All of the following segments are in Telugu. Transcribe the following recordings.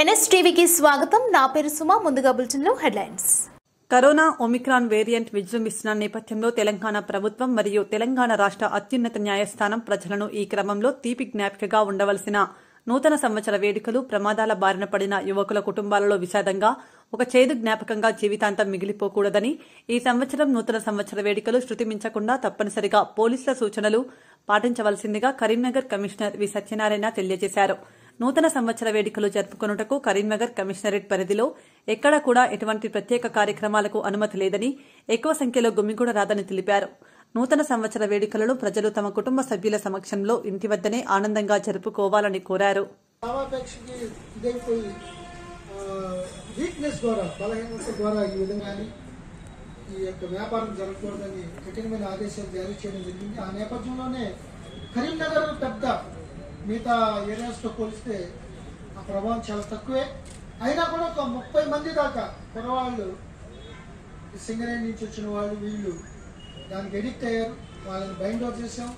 ఎన్ఎస్టీవీకి స్వాగతం నా పేరు సుమ ముందుగా బులెటిన్లో హెడ్లైన్స్ కరోనా ఒమిక్రాన్ వేరియంట్ విజృంభిస్తున్న నేపథ్యంలో తెలంగాణ ప్రభుత్వం మరియు తెలంగాణ రాష్ట్ర అత్యున్నత న్యాయస్థానం ప్రజలను ఈ క్రమంలో తీపి జ్ఞాపికగా ఉండవలసిన నూతన సంవత్సర వేడుకలు ప్రమాదాల బారిన పడిన యువకుల కుటుంబాలలో విషాదంగా ఒక చేదు జ్ఞాపకంగా జీవితాంతం మిగిలిపోకూడదని ఈ సంవత్సరం నూతన సంవత్సర వేడుకలు శృతిమించకుండా తప్పనిసరిగా పోలీసుల సూచనలు పాటించవలసిందిగా కరీంనగర్ కమిషనర్ వి సత్యనారాయణ తెలియజేశారు నూతన సంవత్సర వేడుకలు జరుపుకొనుటకు కరీంనగర్ కమిషనరేట్ పరిధిలో ఎక్కడా కూడా ఎటువంటి ప్రత్యేక కార్యక్రమాలకు అనుమతి లేదని ఎక్కువ సంఖ్యలో గుమ్మిగూడ రాదని తెలిపారు నూతన సంవత్సర వేడుకలను ప్రజలు తమ కుటుంబ సభ్యుల సమక్షంలో ఇంటి వద్దనే ఆనందంగా జరుపుకోవాలని కోరారు భావాపేక్షకి ఇదైపోయి వీక్నెస్ ద్వారా బలహీనత ద్వారా ఈ విధంగానే ఈ యొక్క వ్యాపారం జరగకూడదని కఠినమైన ఆదేశాలు జారీ చేయడం జరిగింది ఆ నేపథ్యంలోనే కరీంనగర్ పెద్ద మిగతా ఏరియాస్తో పోలిస్తే ఆ ప్రభావం చాలా తక్కువే అయినా కూడా ఒక ముప్పై మంది దాకా కురవాళ్ళు ఈ సింగరేణి నుంచి వచ్చిన వాళ్ళు వీళ్ళు దానికి ఎడిక్ట్ అయ్యారు వాళ్ళని బైండ్ అవుట్ చేసాం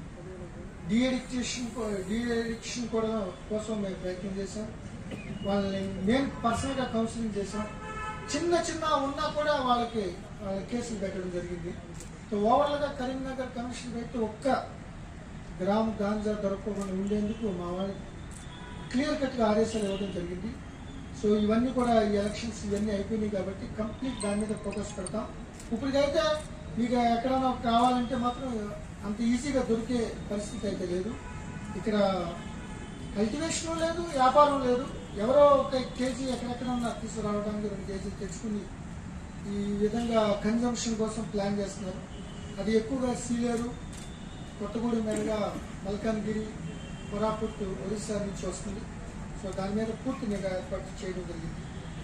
డీఎడిక్షన్ డీఎడిక్షన్ కూడా కోసం మేము ప్రయత్నం చేసాం వాళ్ళని మేము పర్సనల్గా కౌన్సిలింగ్ చేసాం చిన్న చిన్న ఉన్నా కూడా వాళ్ళకి వాళ్ళ కేసులు పెట్టడం జరిగింది సో ఓవరాల్గా కరీంనగర్ కమిషన్ అయితే ఒక్క గ్రామ్ గాంజా దొరకకుండా ఉండేందుకు మా వాళ్ళు క్లియర్ కట్గా ఆదేశాలు ఇవ్వడం జరిగింది సో ఇవన్నీ కూడా ఈ ఎలక్షన్స్ ఇవన్నీ అయిపోయినాయి కాబట్టి కంప్లీట్ దాని మీద ఫోకస్ పెడతాం ఇప్పటికైతే మీకు ఎక్కడైనా కావాలంటే మాత్రం అంత ఈజీగా దొరికే పరిస్థితి అయితే లేదు ఇక్కడ కల్టివేషన్ లేదు వ్యాపారం లేదు ఎవరో ఒక కేజీ ఎక్కడెక్కడన్నా తీసుకురావడానికి రెండు కేజీలు తెచ్చుకుని ఈ విధంగా కన్జంప్షన్ కోసం ప్లాన్ చేస్తున్నారు అది ఎక్కువగా సీలేరు కొత్తగూడెం మీదుగా మల్కాన్గిరి కొరాపుట్ ఒరిస్సా నుంచి వస్తుంది సో దాని మీద పూర్తి నిఘా ఏర్పాటు చేయడం జరిగింది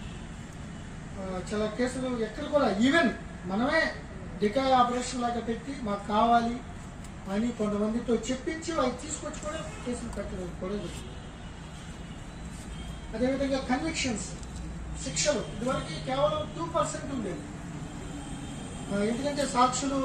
ఆ, చాలా కేసులు ఎక్కడ కూడా ఈవెన్ మనమే డికాయ్ ఆపరేషన్ లాగా పెట్టి మాకు కావాలి అని కొంతమందితో చెప్పించి అవి తీసుకొచ్చి కూడా కేసులు పెట్టడం కూడా జరిగింది అదేవిధంగా కన్విక్షన్స్ శిక్షలు ఇదివరకు కేవలం టూ పర్సెంట్ ఉండేది ఆ, ఎందుకంటే సాక్షులు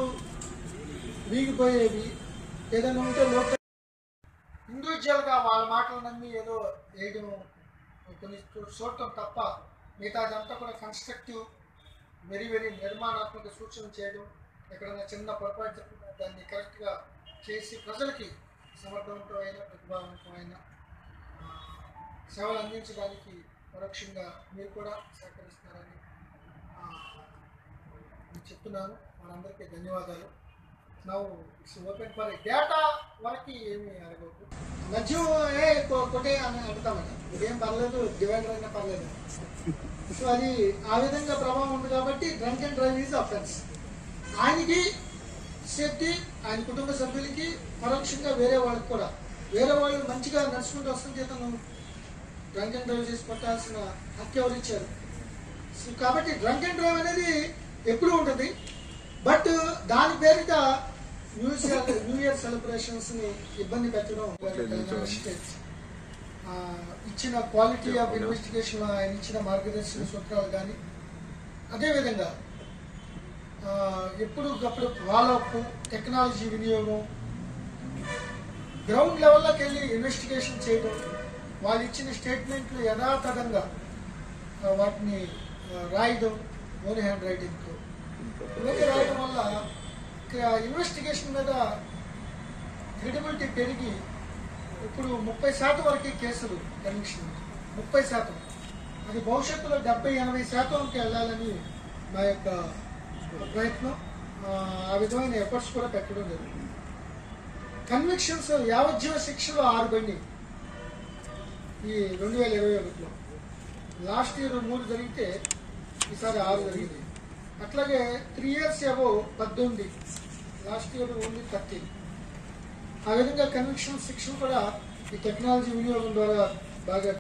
వీగిపోయేవి ఏదైనా ఉంటే లోక ఇండివిజువల్గా వాళ్ళ మాటలు నమ్మి ఏదో వేయడం కొన్ని చూ- చూడటం తప్ప మిగతాదంతా కూడా కన్స్ట్రక్టివ్ వెరీ వెరీ నిర్మాణాత్మక సూచనలు చేయడం ఎక్కడైనా చిన్న పొరపాటు జరిగినా దాన్ని కరెక్ట్గా చేసి ప్రజలకి సమర్థవంతమైన ప్రతిభావంతమైన ఆ, సేవలు అందించడానికి పరోక్షంగా మీరు కూడా సహకరిస్తారని ఆ, నేను చెప్తున్నాను వాళ్ళందరికీ ధన్యవాదాలు నవ్వు ఇట్స్ ఓపెన్ ఫర్ డేటా వరకు ఏమి అడగవద్దు మధ్యం ఏ కొ- కొట్టే అని అడుగుతామని ఇదేం పర్లేదు డివైడర్ అయినా పర్లేదు సో అది ఆ విధంగా ప్రభావం ఉంది కాబట్టి drunk and drive is offence ఆయనకి సేఫ్టీ ఆయన కుటుంబ సభ్యులకి పరోక్షంగా వేరే వాళ్ళకి కూడా వేరే వాళ్ళు మంచిగా నడుచుకుంటూ వస్తుంటే తను డ్రంక్ అండ్ డ్రైవ్ చేసి కొట్టాల్సిన హక్కు ఎవరు ఇచ్చారు సో కాబట్టి డ్రంక్ అండ్ డ్రైవ్ అనేది ఎప్పుడూ ఉంటుంది బట్ దాని పేరిట new year new year celebrations ని ఇబ్బంది పెట్టడం తెలంగాణ స్టేట్ ఆ, ఇచ్చిన క్వాలిటీ ఆఫ్ ఇన్వెస్టిగేషన్ ఆయన ఇచ్చిన మార్గదర్శక సూత్రాలు కానీ అదేవిధంగా ఆ, ఎప్పటికప్పుడు ఫాలో అప్ టెక్నాలజీ వినియోగం గ్రౌండ్ లెవెల్లోకి వెళ్ళి ఇన్వెస్టిగేషన్ చేయడం వాళ్ళు ఇచ్చిన స్టేట్మెంట్లు యథాతథంగా ఆ, వాటిని ఆ, రాయడం ఓన్ హ్యాండ్ రైటింగ్తో ఇవన్నీ రాయడం వల్ల ఇన్వెస్టిగేషన్ మీద క్రెడిబిలిటీ పెరిగి ఇప్పుడు ముప్పై శాతం వరకు కేసులు కన్విక్షన్ ముప్పై శాతం అది భవిష్యత్తులో డెబ్బై ఎనభై శాతంకి వెళ్ళాలని నా యొక్క ప్రయత్నం ఆ, ఆ విధమైన ఎఫర్ట్స్ కూడా పెట్టడం జరిగింది కన్విక్షన్స్ యావజ్జీవ శిక్షలు ఆరు బండి ఈ రెండు వేల ఇరవై ఒకటిలో లాస్ట్ ఇయర్ మూడు జరిగితే ఈసారి ఆరు జరిగింది అట్లాగే త్రీ ఇయర్స్ ఏవో పద్దెనిమిది లాస్ట్ ఇయర్ ఓన్లీ థర్టీన్ ఆ విధంగా కన్విక్షన్ శిక్షణ కూడా ఈ టెక్నాలజీ వినియోగం ద్వారా బాగా